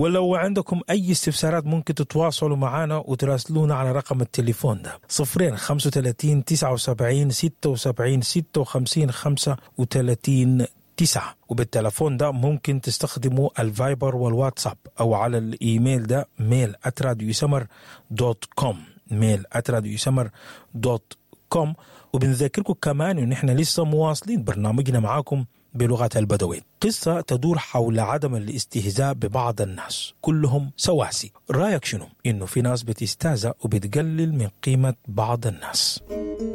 ولو عندكم أي استفسارات ممكن تتواصلوا معنا وتراسلونا على رقم التليفون ده صفرين خمسة وتلاتين تسعة وسبعين ستة وسبعين ستة وخمسين خمسة وتلاتين تسعة وبالتلفون ده ممكن تستخدموا الفايبر والواتساب أو على الإيميل ده ميل أتراديو سمر دوت كوم ميل أتراديو سمر دوت كوم وبنذكركم كمان إن إحنا لسه مواصلين برنامجنا معاكم بلغة البدوين قصة تدور حول عدم الاستهزاء ببعض الناس كلهم سواسي رأيك شنو؟ إنه في ناس بتستهزأ وبتقلل من قيمة بعض الناس